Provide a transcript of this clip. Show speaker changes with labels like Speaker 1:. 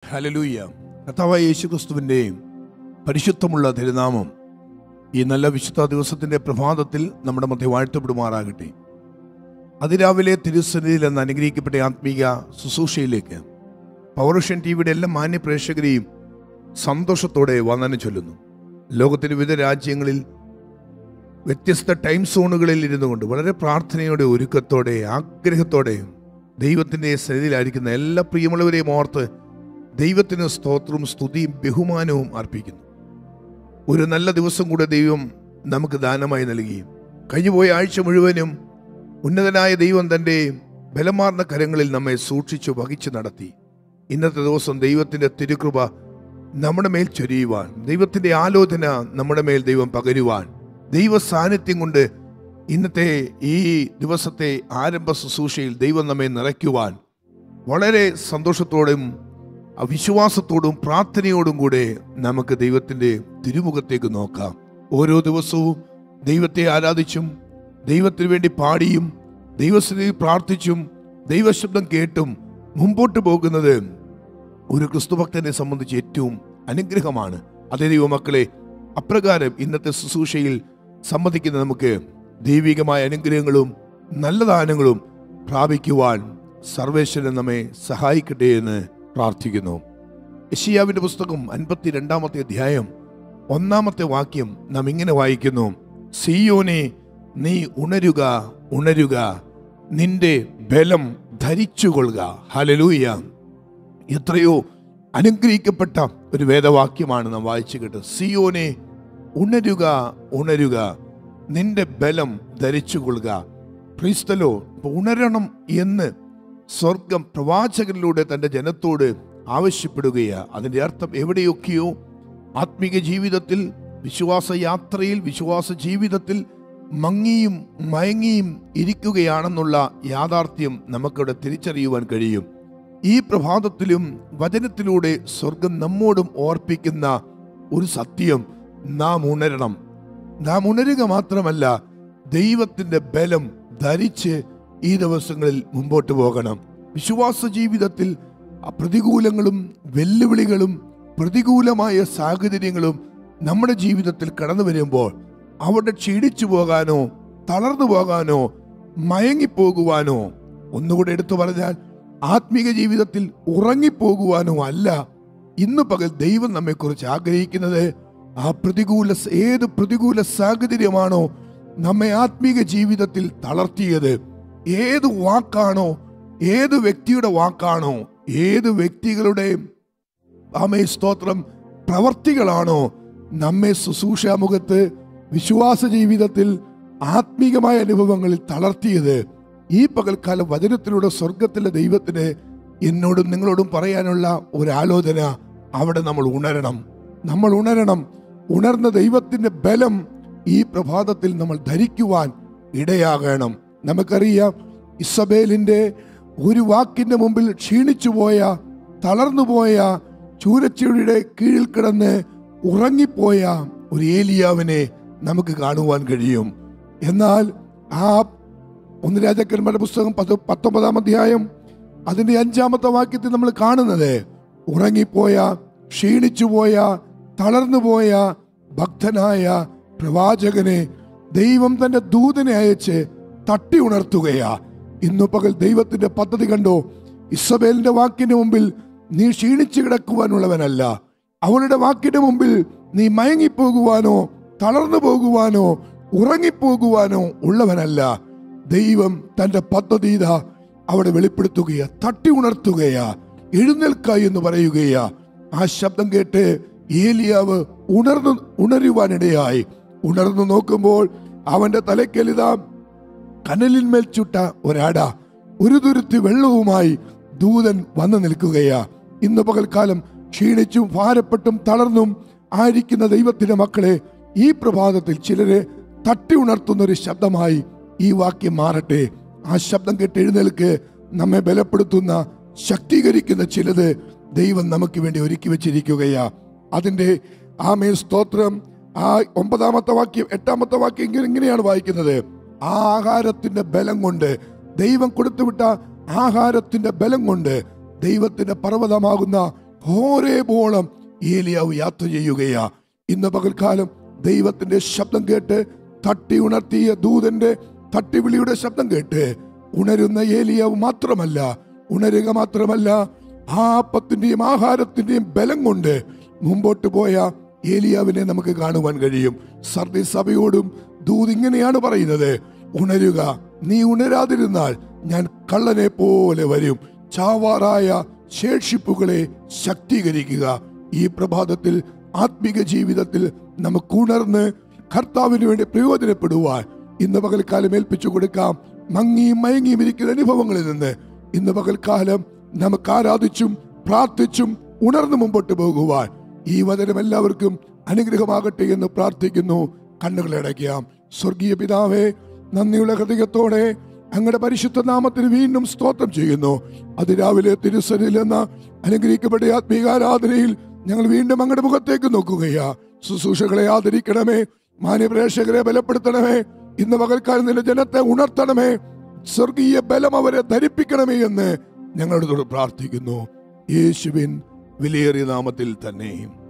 Speaker 1: ഹലലൂയ കർത്താവായ യേശുക്രിസ്തുവിൻ്റെ പരിശുദ്ധമുള്ള തിരുനാമം ഈ നല്ല വിശുദ്ധ ദിവസത്തിൻ്റെ പ്രഭാതത്തിൽ നമ്മുടെ മധ്യ വാഴ്ത്തപ്പെടുമാറാകട്ടെ അതിരാവിലെ തിരുസന്നിധിയിൽ എന്ന അനുഗ്രഹിക്കപ്പെട്ട ആത്മീക ശുശ്രൂഷയിലേക്ക് പൗരുഷൻ ടി വിയുടെ എല്ലാ മാന്യ പ്രേക്ഷകരെയും സന്തോഷത്തോടെ വന്ദനം ചൊല്ലുന്നു ലോകത്തിൻ്റെ വിവിധ രാജ്യങ്ങളിൽ വ്യത്യസ്ത ടൈം സോണുകളിൽ ഇരുന്നു കൊണ്ട് വളരെ പ്രാർത്ഥനയോടെ ഒരുക്കത്തോടെ ആഗ്രഹത്തോടെ ദൈവത്തിൻ്റെ സന്നിധിയിലായിരിക്കുന്ന എല്ലാ പ്രിയമുള്ളവരെയും ഓർത്ത് ദൈവത്തിന് സ്തോത്രവും സ്തുതിയും ബഹുമാനവും അർപ്പിക്കുന്നു ഒരു നല്ല ദിവസം കൂടെ ദൈവം നമുക്ക് ദാനമായി നൽകി കഴിഞ്ഞുപോയ ആഴ്ച മുഴുവനും ഉന്നതനായ ദൈവം തൻ്റെ ബലമാർന്ന കരങ്ങളിൽ നമ്മെ സൂക്ഷിച്ചു വഹിച്ചു നടത്തി ഇന്നത്തെ ദിവസം ദൈവത്തിൻ്റെ തിരുകൃപ നമ്മുടെ മേൽ ചൊരിയുവാൻ ദൈവത്തിൻ്റെ ആലോചന നമ്മുടെ മേൽ ദൈവം പകരുവാൻ ദൈവ സാന്നിധ്യം കൊണ്ട് ഇന്നത്തെ ഈ ദിവസത്തെ ആരംഭ ശുശ്രൂഷയിൽ ദൈവം നമ്മെ നിറയ്ക്കുവാൻ വളരെ സന്തോഷത്തോടും വിശ്വാസത്തോടും പ്രാർത്ഥനയോടും കൂടെ നമുക്ക് ദൈവത്തിൻ്റെ തിരുമുഖത്തേക്ക് നോക്കാം ഓരോ ദിവസവും ദൈവത്തെ ആരാധിച്ചും ദൈവത്തിന് വേണ്ടി പാടിയും ദൈവസ്ഥിതി പ്രാർത്ഥിച്ചും ദൈവശബ്ദം കേട്ടും മുമ്പോട്ട് പോകുന്നത് ഒരു ക്രിസ്തുഭക്തനെ സംബന്ധിച്ച് ഏറ്റവും അനുഗ്രഹമാണ് അതേ ദൈവമക്കളെ അപ്രകാരം ഇന്നത്തെ ശുശ്രൂഷയിൽ സംബന്ധിക്കുന്ന നമുക്ക് ദൈവികമായ അനുഗ്രഹങ്ങളും നല്ല ദാനങ്ങളും പ്രാപിക്കുവാൻ സർവേശ്വരൻ നമ്മെ സഹായിക്കട്ടെ എന്ന് പ്രാർത്ഥിക്കുന്നു യഷിയാവിന്റെ പുസ്തകം അൻപത്തിരണ്ടാമത്തെ അധ്യായം ഒന്നാമത്തെ വാക്യം നാം ഇങ്ങനെ വായിക്കുന്നു സിയോനെ നീ ഉണരുക ഉണരുക നിന്റെ ബലം ധരിച്ചുകൊള്ളുക ഹലലൂയ എത്രയോ അനുഗ്രഹിക്കപ്പെട്ട ഒരു വേദവാക്യമാണ് നാം വായിച്ചു കേട്ടത് സിയോനെ ഉണരുക ഉണരുക നിന്റെ ബലം ധരിച്ചുകൊള്ളുക ക്രിസ്തലോ ഉണരണം എന്ന് സ്വർഗം പ്രവാചകനിലൂടെ തൻ്റെ ജനത്തോട് ആവശ്യപ്പെടുകയാണ് അതിൻ്റെ അർത്ഥം എവിടെയൊക്കെയോ ആത്മീക ജീവിതത്തിൽ വിശ്വാസ യാത്രയിൽ വിശ്വാസ ജീവിതത്തിൽ മങ്ങിയും മയങ്ങിയും ഇരിക്കുകയാണെന്നുള്ള യാഥാർത്ഥ്യം നമുക്കവിടെ തിരിച്ചറിയുവാൻ കഴിയും ഈ പ്രഭാതത്തിലും വചനത്തിലൂടെ സ്വർഗം നമ്മോടും ഓർപ്പിക്കുന്ന ഒരു സത്യം നാം ഉണരണം നാം ഉണരുക മാത്രമല്ല ദൈവത്തിന്റെ ബലം ധരിച്ച് ഈ ദിവസങ്ങളിൽ മുമ്പോട്ട് പോകണം വിശ്വാസ ജീവിതത്തിൽ പ്രതികൂലങ്ങളും വെല്ലുവിളികളും പ്രതികൂലമായ സാഹചര്യങ്ങളും നമ്മുടെ ജീവിതത്തിൽ കടന്നു വരുമ്പോൾ അവിടെ ക്ഷീണിച്ചു പോകാനോ തളർന്നു പോകാനോ മയങ്ങിപ്പോകുവാനോ ഒന്നുകൂടെ എടുത്തു പറഞ്ഞാൽ ആത്മീക ജീവിതത്തിൽ ഉറങ്ങിപ്പോകുവാനോ അല്ല ഇന്ന് പകൽ ദൈവം നമ്മെക്കുറിച്ച് ആഗ്രഹിക്കുന്നത് ആ പ്രതികൂല ഏത് പ്രതികൂല സാഹചര്യമാണോ നമ്മെ ആത്മീക ജീവിതത്തിൽ തളർത്തിയത് ഏത് വാക്കാണോ ഏത് വ്യക്തിയുടെ വാക്കാണോ ഏത് വ്യക്തികളുടെ ആമേ സ്തോത്രം പ്രവർത്തികളാണോ നമ്മെ ശുശ്രൂഷാമുഖത്ത് വിശ്വാസ ജീവിതത്തിൽ ആത്മീകമായ അനുഭവങ്ങളിൽ തളർത്തിയത് ഈ പകൽക്കാലം വചനത്തിലൂടെ സ്വർഗത്തിലെ ദൈവത്തിന് എന്നോടും നിങ്ങളോടും പറയാനുള്ള ഒരു ആലോചന അവിടെ നമ്മൾ ഉണരണം നമ്മൾ ഉണരണം ഉണർന്ന ദൈവത്തിന്റെ ബലം ഈ പ്രഭാതത്തിൽ നമ്മൾ ധരിക്കുവാൻ ഇടയാകണം നമുക്കറിയാം ഇസബേലിന്റെ ഒരു വാക്കിന്റെ മുമ്പിൽ ക്ഷീണിച്ചു പോയ തളർന്നുപോയ ചൂരച്ചെടിയുടെ കീഴിൽ കിടന്ന് ഉറങ്ങിപ്പോയ ഒരു ഏലിയാവിനെ നമുക്ക് കാണുവാൻ കഴിയും എന്നാൽ ആ ഒന്ന് രാജാക്കന്മാരുടെ പുസ്തകം പത്ത് പത്തൊമ്പതാം അധ്യായം അതിന്റെ അഞ്ചാമത്തെ വാക്യത്തിൽ നമ്മൾ കാണുന്നത് ഉറങ്ങിപ്പോയ ക്ഷീണിച്ചുപോയ തളർന്നുപോയ ഭക്തനായ പ്രവാചകനെ ദൈവം തന്റെ ദൂതനെ അയച്ച് തട്ടി ഉണർത്തുകയാ ഇന്നു പകൽ ദൈവത്തിന്റെ പദ്ധതി കണ്ടോ ഇസബേലിന്റെ വാക്കിന്റെ മുമ്പിൽ നീ ക്ഷീണിച്ചു കിടക്കുവാനുള്ളവനല്ല അവളുടെ വാക്കിന്റെ മുമ്പിൽ നീ മയങ്ങിപ്പോകുവാനോ തളർന്നു പോകുവാനോ ഉറങ്ങിപ്പോകുവാനോ ഉള്ളവനല്ല ദൈവം തന്റെ പദ്ധതി ഇതാ അവിടെ വെളിപ്പെടുത്തുകയാ തട്ടി ഉണർത്തുകയാ എഴുന്നേൽക്ക എന്ന് പറയുകയാ ആ ശബ്ദം കേട്ട് ഏലിയാവ് ഉണർന്നു ഉണരുവാനിടയായി ഉണർന്നു നോക്കുമ്പോൾ അവന്റെ തലയ്ക്കലിതാ കനലിന്മേൽ ചുട്ട ഒരാട ഒരു തുരുത്തി വെള്ളവുമായി ദൂതൻ വന്നു നിൽക്കുകയാ ഇന്ന് പകൽക്കാലം ക്ഷീണിച്ചും ഭാരപ്പെട്ടും തളർന്നും ആയിരിക്കുന്ന ദൈവത്തിന്റെ മക്കളെ ഈ പ്രഭാതത്തിൽ ചിലരെ തട്ടി ഉണർത്തുന്ന ഒരു ശബ്ദമായി ഈ വാക്യം മാറട്ടെ ആ ശബ്ദം കേട്ട് എഴുന്നേൽക്ക് നമ്മെ ബലപ്പെടുത്തുന്ന ശക്തീകരിക്കുന്ന ചിലത് ദൈവം നമുക്ക് വേണ്ടി ഒരുക്കി വെച്ചിരിക്കുകയാ അതിന്റെ ആമേ സ്തോത്രം ആ ഒമ്പതാമത്തെ വാക്യം എട്ടാമത്തെ വാക്യം ഇങ്ങനെ ഇങ്ങനെയാണ് വായിക്കുന്നത് ആ ആഹാരത്തിന്റെ ബലം കൊണ്ട് ദൈവം കൊടുത്തുവിട്ട ആഹാരത്തിന്റെ ബലം കൊണ്ട് ദൈവത്തിന്റെ പർവ്വതമാകുന്ന ഹോരേബോളം ഏലിയാവ് യാത്ര ചെയ്യുകയാ ഇന്ന് പകൽക്കാലം ദൈവത്തിന്റെ ശബ്ദം കേട്ട് തട്ടി ഉണർത്തിയ ദൂതന്റെ തട്ടിവിളിയുടെ ശബ്ദം കേട്ട് ഉണരുന്ന ഏലിയാവ് മാത്രമല്ല ഉണരുക മാത്രമല്ല ആ അപ്പത്തിന്റെയും ആഹാരത്തിന്റെയും ബലം കൊണ്ട് മുമ്പോട്ട് പോയ ഏലിയാവിനെ നമുക്ക് കാണുവാൻ കഴിയും സർദി സഭയോടും ദൂത് ഇങ്ങനെയാണ് പറയുന്നത് ഉണരുക നീ ഉണരാതിരുന്നാൽ ഞാൻ കള്ളനെ പോലെ വരും ചാവാറായ ശേഷിപ്പുകളെ ശക്തീകരിക്കുക ഈ പ്രഭാതത്തിൽ ആത്മീക ജീവിതത്തിൽ നമുക്ക് ഉണർന്ന് കർത്താവിന് വേണ്ടി പ്രയോജനപ്പെടുവാൻ ഇന്ന് പകൽക്കാലം ഏൽപ്പിച്ചു കൊടുക്കാം മങ്ങിയും മയങ്ങിയും ഇരിക്കുന്ന അനുഭവങ്ങളിൽ നിന്ന് ഇന്ന് പകൽക്കാലം നമുക്ക് ആരാധിച്ചും പ്രാർത്ഥിച്ചും ഉണർന്നു മുമ്പോട്ട് പോകുവാൻ ഈ വചനം എല്ലാവർക്കും അനുഗ്രഹമാകട്ടെ എന്ന് പ്രാർത്ഥിക്കുന്നു കണ്ണുകൾ അടയ്ക്കാം സ്വർഗീയ പിതാവേ നന്ദിയുള്ള ഹൃദയത്തോടെ അങ്ങയുടെ പരിശുദ്ധ നാമത്തിന് വീണ്ടും സ്തോത്രം ചെയ്യുന്നു അതിരാവിലെ തിരുസനിൽ എന്ന അനുഗ്രഹിക്കപ്പെട്ട ആത്മീകാരാധനയിൽ ഞങ്ങൾ വീണ്ടും അങ്ങയുടെ മുഖത്തേക്ക് നോക്കുകയാ ശുശ്രൂഷകളെ ആദരിക്കണമേ മാന്യപ്രേക്ഷകരെ ബലപ്പെടുത്തണമേ ഇന്ന് പകൽക്കാലം നിന്റെ ജനത്തെ ഉണർത്തണമേ സ്വർഗീയ ബലം അവരെ ധരിപ്പിക്കണമേ എന്ന് ഞങ്ങളോട് പ്രാർത്ഥിക്കുന്നു യേശുവിൻ വിലയേറിയ നാമത്തിൽ തന്നെ